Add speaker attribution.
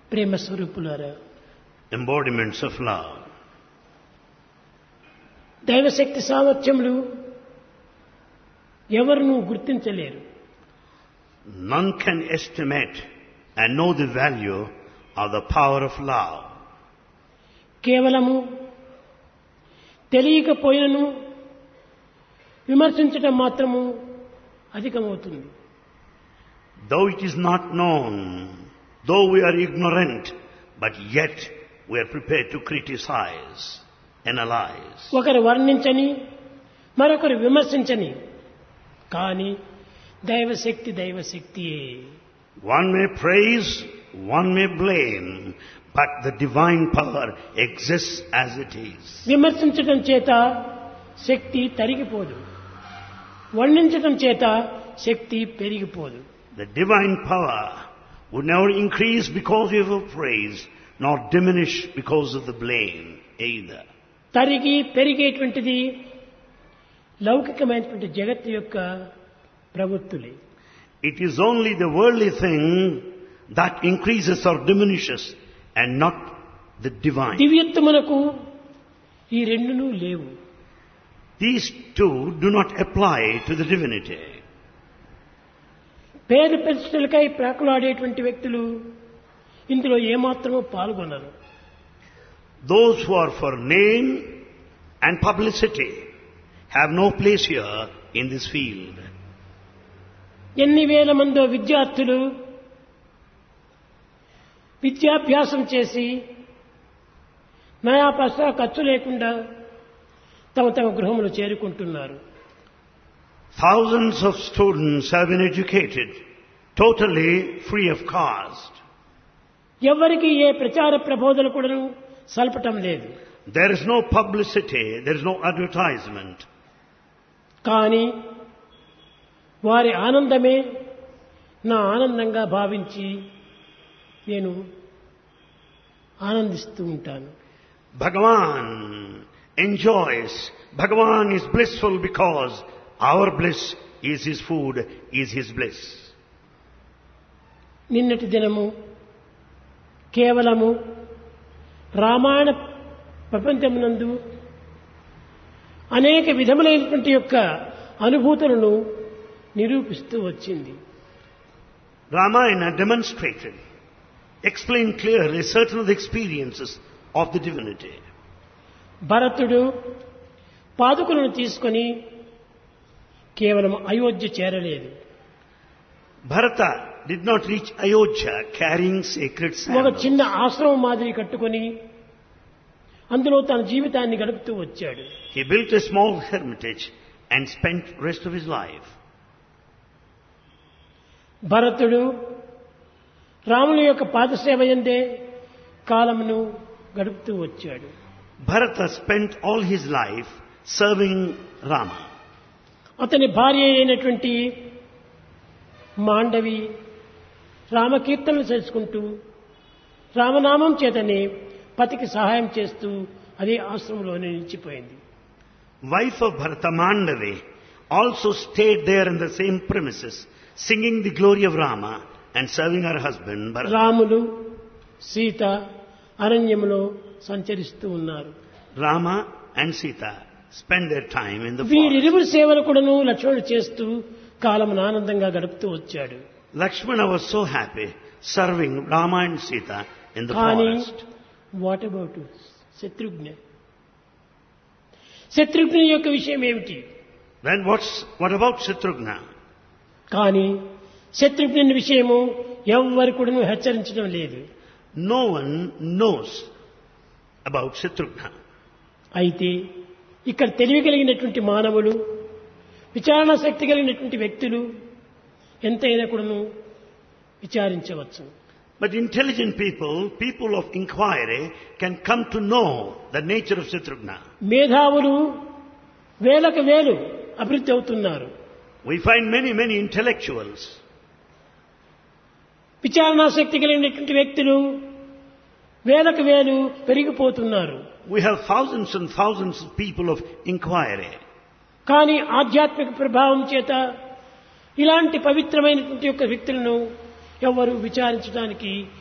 Speaker 1: ప్రేమ స్వరూపులారా
Speaker 2: embodiments of love.
Speaker 1: దైవశక్తి సామర్థ్యములు ఎవరును గుర్తించలేరు
Speaker 2: None can estimate and know the value of the power of love.
Speaker 1: కేవలము తెలియకపోయినను విమర్శించటం మాత్రము అధికమవుతుంది
Speaker 2: Though it is not known, though we are ignorant, but yet we are prepared to criticize, analyze.
Speaker 1: ఒకరు వర్ణించని మరొకరు విమర్శించని కానీ దైవశక్తి దైవశక్తియే
Speaker 2: One may praise, one may blame, but the divine power exists as it is.
Speaker 1: విమర్శించటం చేత శక్తి తరిగిపోదు వర్ణించటం చేత శక్తి పెరిగిపోదు
Speaker 2: The divine power would never increase because of your praise, nor diminish because of the blame either.
Speaker 1: తరిగి పెరిగేటువంటిది లౌకికమైనటువంటి జగత్తు యొక్క ప్రవృత్తులే
Speaker 2: It is only the worldly thing that increases or diminishes and not the divine.
Speaker 1: దివ్యత్వమునకు ఈ రెండునూ లేవు
Speaker 2: These two do not apply to the divinity.
Speaker 1: పేరు ప్రతిష్టలకై ప్రాకులాడేటువంటి వ్యక్తులు ఇందులో ఏమాత్రమూ పాల్గొనరు
Speaker 2: Those who are for name and publicity have no place here in this field.
Speaker 1: ఎన్ని వేల మందో విద్యార్థులు విద్యాభ్యాసం చేసి నయా పైసా ఖర్చు లేకుండా తమ తమ గృహములు చేరుకుంటున్నారు
Speaker 2: Thousands of students have been educated totally free of cost.
Speaker 1: ఎవరికి ఏ ప్రచార ప్రబోధనలు కూడాను సల్పటం లేదు
Speaker 2: There is no publicity, there is no advertisement.
Speaker 1: కానీ వారి ఆనందమే నా ఆనందంగా భావించి నేను ఆనందిస్తూ ఉంటాను
Speaker 2: Bhagavan enjoys. Bhagavan is blissful because our bliss is his food, is his bliss.
Speaker 1: నిన్నటి దినము కేవలము రామాయణ ప్రపంచమునందు అనేక విధములైనటువంటి యొక్క అనుభూతులను నిరూపిస్తూ వచ్చింది
Speaker 2: Ramayana demonstrated, explained clearly certain of the experiences of the divinity.
Speaker 1: భరతుడు పాదుకులను తీసుకొని కేవలం అయోధ్య చేరలేదు
Speaker 2: Bharata did not reach Ayodhya carrying sacred
Speaker 1: ఒక
Speaker 2: sandals.
Speaker 1: చిన్న ఆశ్రమం మాదిరి కట్టుకొని అందులో తన జీవితాన్ని గడుపుతూ వచ్చాడు
Speaker 2: He built a small hermitage and spent rest of his life.
Speaker 1: భరతుడు రాముని యొక్క పాదసేవ ఎందే కాలమును గడుపుతూ వచ్చాడు
Speaker 2: Bharata spent all his life serving Rama.
Speaker 1: అతని భార్య అయినటువంటి మాండవి రామకీర్తనలు చేసుకుంటూ రామనామం చేతనే పతికి సహాయం చేస్తూ అదే ఆశ్రమంలోనే నిలిచిపోయింది
Speaker 2: Wife of Bharata Mandavi also stayed there in the same premises, singing the glory of Rama and serving her husband Bharata.
Speaker 1: Ramulu Sita అరణ్యములో సంచరిస్తూ ఉన్నారు
Speaker 2: Rama and Sita spent their time in the forest.
Speaker 1: వీరిరువురు సేవలు కూడాను లక్ష్మణుడు చేస్తూ కాలమును ఆనందంగా గడుపుతూ వచ్చాడు
Speaker 2: Lakshmana was so happy serving Rama and Sita in the
Speaker 1: కానీ
Speaker 2: forest.
Speaker 1: What about Shatrughna Shatrughni యొక్క విషయం ఏమిటి
Speaker 2: Then what's, what about Shatrugna?
Speaker 1: కానీ శత్రుఘ్ని విషయము ఎవ్వరు కూడా హెచ్చరించడం లేదు
Speaker 2: No one knows about Shatrugna.
Speaker 1: అయితే ఇక్కడ తెలియగలిగినటువంటి మానవులు విచారణ శక్తి కలిగినటువంటి వ్యక్తులు ఎంతైనా కూడాను విచారించవచ్చు
Speaker 2: But intelligent people, people of inquiry, can come to know the nature of Shatrugna.
Speaker 1: మేధావులు వేలకు వేలు అభివృద్ధి అవుతున్నారు
Speaker 2: We find many, many intellectuals.
Speaker 1: విచారణా శక్తి కలిగినటువంటి వ్యక్తులు వేలకు వేలు పెరిగిపోతున్నారు
Speaker 2: We have thousands and thousands of people of inquiry.
Speaker 1: కానీ ఆధ్యాత్మిక ప్రభావం చేత ఇలాంటి పవిత్రమైనటువంటి యొక్క వ్యక్తులను ఎవరు విచారించడానికి